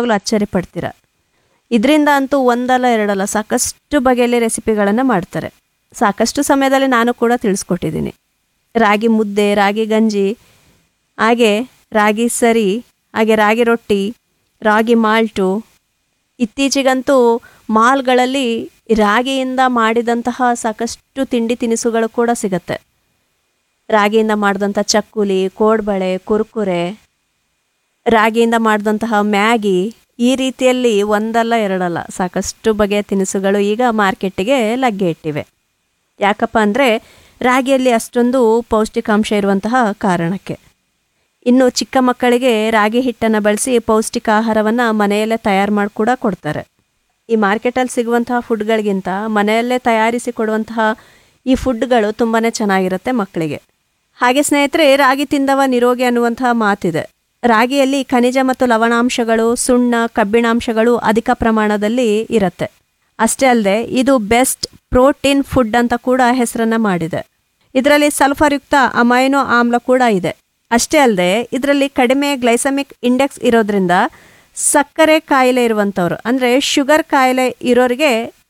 ನಿಜವಾಗ್ಲೂ ಅಚ್ಚರಿ ಪಡ್ತೀರ ಇದರಿಂದ ಅಂತೂ ಒಂದಲ್ಲ ಎರಡಲ್ಲ ಸಾಕಷ್ಟು ಬಗೆಯಲ್ಲಿ ರೆಸಿಪಿಗಳನ್ನು ಮಾಡ್ತಾರೆ ಸಾಕಷ್ಟು ಸಮಯದಲ್ಲಿ ನಾನು ಕೂಡ ತಿಳಿಸ್ಕೊಟ್ಟಿದ್ದೀನಿ ರಾಗಿ ಮುದ್ದೆ ರಾಗಿ ಗಂಜಿ ಹಾಗೆ ರಾಗಿ ಸರಿ ಹಾಗೆ ರಾಗಿ ರೊಟ್ಟಿ ರಾಗಿ ಮಾಲ್ಟು ಇತ್ತೀಚೆಗಂತೂ ಮಾಲ್ಗಳಲ್ಲಿ ರಾಗಿಯಿಂದ ಮಾಡಿದಂತಹ ಸಾಕಷ್ಟು ತಿಂಡಿ ತಿನಿಸುಗಳು ಕೂಡ ಸಿಗತ್ತೆ ರಾಗಿಯಿಂದ ಮಾಡಿದಂಥ ಚಕ್ಕುಲಿ ಕೋಡ್ಬಳೆ ಕುರ್ಕುರೆ ರಾಗಿಯಿಂದ ಮಾಡಿದಂತಹ ಮ್ಯಾಗಿ ಈ ರೀತಿಯಲ್ಲಿ ಒಂದಲ್ಲ ಎರಡಲ್ಲ ಸಾಕಷ್ಟು ಬಗೆಯ ತಿನಿಸುಗಳು ಈಗ ಮಾರ್ಕೆಟ್ಟಿಗೆ ಲಗ್ಗೆ ಇಟ್ಟಿವೆ ಯಾಕಪ್ಪ ಅಂದರೆ ರಾಗಿಯಲ್ಲಿ ಅಷ್ಟೊಂದು ಪೌಷ್ಟಿಕಾಂಶ ಇರುವಂತಹ ಕಾರಣಕ್ಕೆ ಇನ್ನು ಚಿಕ್ಕ ಮಕ್ಕಳಿಗೆ ರಾಗಿ ಹಿಟ್ಟನ್ನು ಬಳಸಿ ಪೌಷ್ಟಿಕ ಆಹಾರವನ್ನು ಮನೆಯಲ್ಲೇ ತಯಾರು ಮಾಡಿ ಕೂಡ ಕೊಡ್ತಾರೆ ಈ ಮಾರ್ಕೆಟಲ್ಲಿ ಸಿಗುವಂತಹ ಫುಡ್ಗಳಿಗಿಂತ ಮನೆಯಲ್ಲೇ ತಯಾರಿಸಿ ಕೊಡುವಂತಹ ಈ ಫುಡ್ಗಳು ತುಂಬಾ ಚೆನ್ನಾಗಿರುತ್ತೆ ಮಕ್ಕಳಿಗೆ ಹಾಗೆ ಸ್ನೇಹಿತರೆ ರಾಗಿ ತಿಂದವ ನಿರೋಗಿ ಅನ್ನುವಂತಹ ಮಾತಿದೆ ರಾಗಿಯಲ್ಲಿ ಖನಿಜ ಮತ್ತು ಲವಣಾಂಶಗಳು ಸುಣ್ಣ ಕಬ್ಬಿಣಾಂಶಗಳು ಅಧಿಕ ಪ್ರಮಾಣದಲ್ಲಿ ಇರುತ್ತೆ ಅಷ್ಟೇ ಅಲ್ಲದೆ ಇದು ಬೆಸ್ಟ್ ಪ್ರೋಟೀನ್ ಫುಡ್ ಅಂತ ಕೂಡ ಹೆಸರನ್ನ ಮಾಡಿದೆ ಇದರಲ್ಲಿ ಸಲ್ಫರ್ ಯುಕ್ತ ಅಮೈನೋ ಆಮ್ಲ ಕೂಡ ಇದೆ ಅಷ್ಟೇ ಅಲ್ಲದೆ ಇದರಲ್ಲಿ ಕಡಿಮೆ ಗ್ಲೈಸಮಿಕ್ ಇಂಡೆಕ್ಸ್ ಇರೋದ್ರಿಂದ ಸಕ್ಕರೆ ಕಾಯಿಲೆ ಇರುವಂಥವ್ರು ಅಂದರೆ ಶುಗರ್ ಕಾಯಿಲೆ ಇರೋರಿಗೆ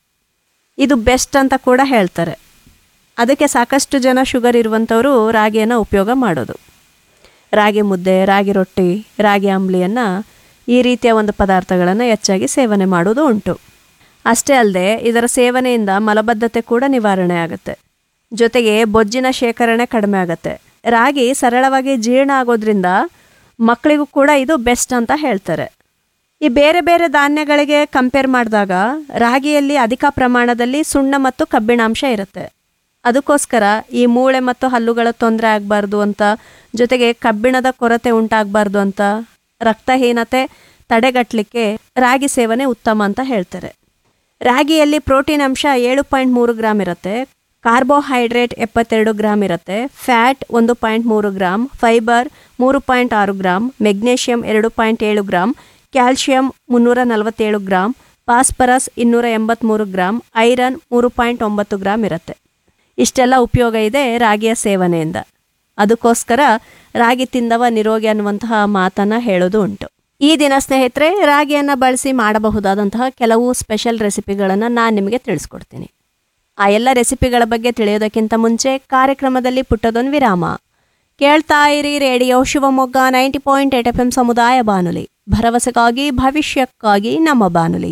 ಇದು ಬೆಸ್ಟ್ ಅಂತ ಕೂಡ ಹೇಳ್ತಾರೆ ಅದಕ್ಕೆ ಸಾಕಷ್ಟು ಜನ ಶುಗರ್ ಇರುವಂಥವರು ರಾಗಿಯನ್ನು ಉಪಯೋಗ ಮಾಡೋದು ರಾಗಿ ಮುದ್ದೆ ರಾಗಿ ರೊಟ್ಟಿ ರಾಗಿ ಅಂಬ್ಲಿಯನ್ನು ಈ ರೀತಿಯ ಒಂದು ಪದಾರ್ಥಗಳನ್ನು ಹೆಚ್ಚಾಗಿ ಸೇವನೆ ಮಾಡೋದು ಉಂಟು ಅಷ್ಟೇ ಅಲ್ಲದೆ ಇದರ ಸೇವನೆಯಿಂದ ಮಲಬದ್ಧತೆ ಕೂಡ ನಿವಾರಣೆ ಆಗುತ್ತೆ ಜೊತೆಗೆ ಬೊಜ್ಜಿನ ಶೇಖರಣೆ ಕಡಿಮೆ ಆಗುತ್ತೆ ರಾಗಿ ಸರಳವಾಗಿ ಜೀರ್ಣ ಆಗೋದ್ರಿಂದ ಮಕ್ಕಳಿಗೂ ಕೂಡ ಇದು ಬೆಸ್ಟ್ ಅಂತ ಹೇಳ್ತಾರೆ ಈ ಬೇರೆ ಬೇರೆ ಧಾನ್ಯಗಳಿಗೆ ಕಂಪೇರ್ ಮಾಡಿದಾಗ ರಾಗಿಯಲ್ಲಿ ಅಧಿಕ ಪ್ರಮಾಣದಲ್ಲಿ ಸುಣ್ಣ ಮತ್ತು ಕಬ್ಬಿಣಾಂಶ ಇರುತ್ತೆ ಅದಕ್ಕೋಸ್ಕರ ಈ ಮೂಳೆ ಮತ್ತು ಹಲ್ಲುಗಳ ತೊಂದರೆ ಆಗಬಾರ್ದು ಅಂತ ಜೊತೆಗೆ ಕಬ್ಬಿಣದ ಕೊರತೆ ಉಂಟಾಗಬಾರ್ದು ಅಂತ ರಕ್ತಹೀನತೆ ತಡೆಗಟ್ಟಲಿಕ್ಕೆ ರಾಗಿ ಸೇವನೆ ಉತ್ತಮ ಅಂತ ಹೇಳ್ತಾರೆ ರಾಗಿಯಲ್ಲಿ ಪ್ರೋಟೀನ್ ಅಂಶ ಏಳು ಪಾಯಿಂಟ್ ಮೂರು ಗ್ರಾಮ್ ಇರುತ್ತೆ ಕಾರ್ಬೋಹೈಡ್ರೇಟ್ ಎಪ್ಪತ್ತೆರಡು ಗ್ರಾಮ್ ಇರುತ್ತೆ ಫ್ಯಾಟ್ ಒಂದು ಪಾಯಿಂಟ್ ಮೂರು ಗ್ರಾಮ್ ಫೈಬರ್ ಮೂರು ಪಾಯಿಂಟ್ ಆರು ಗ್ರಾಮ್ ಮೆಗ್ನೇಷಿಯಂ ಎರಡು ಪಾಯಿಂಟ್ ಏಳು ಗ್ರಾಮ್ ಕ್ಯಾಲ್ಶಿಯಂ ಮುನ್ನೂರ ನಲವತ್ತೇಳು ಗ್ರಾಮ್ ಫಾಸ್ಫರಸ್ ಇನ್ನೂರ ಎಂಬತ್ತ್ಮೂರು ಗ್ರಾಮ್ ಐರನ್ ಮೂರು ಪಾಯಿಂಟ್ ಒಂಬತ್ತು ಗ್ರಾಮ್ ಇರುತ್ತೆ ಇಷ್ಟೆಲ್ಲ ಉಪಯೋಗ ಇದೆ ರಾಗಿಯ ಸೇವನೆಯಿಂದ ಅದಕ್ಕೋಸ್ಕರ ರಾಗಿ ತಿಂದವ ನಿರೋಗಿ ಅನ್ನುವಂತಹ ಮಾತನ್ನು ಹೇಳೋದು ಉಂಟು ಈ ದಿನ ಸ್ನೇಹಿತರೆ ರಾಗಿಯನ್ನು ಬಳಸಿ ಮಾಡಬಹುದಾದಂತಹ ಕೆಲವು ಸ್ಪೆಷಲ್ ರೆಸಿಪಿಗಳನ್ನು ನಾನು ನಿಮಗೆ ತಿಳಿಸ್ಕೊಡ್ತೀನಿ ಆ ಎಲ್ಲ ರೆಸಿಪಿಗಳ ಬಗ್ಗೆ ತಿಳಿಯೋದಕ್ಕಿಂತ ಮುಂಚೆ ಕಾರ್ಯಕ್ರಮದಲ್ಲಿ ಪುಟ್ಟದೊಂದು ವಿರಾಮ ಕೇಳ್ತಾ ಇರಿ radio Shivamogga ninety point eight F M ಸಮುದಾಯ ಬಾನುಲಿ ಭರವಸೆಗಾಗಿ ಭವಿಷ್ಯಕ್ಕಾಗಿ ನಮ್ಮ ಬಾನುಲಿ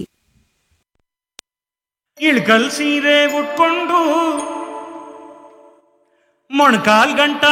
ಇಳ್ಕಲ್ ಸೀರೆ ಉಟ್ಕೊಂಡು ಮೊಣಕಾಲ್ ಗಂಟ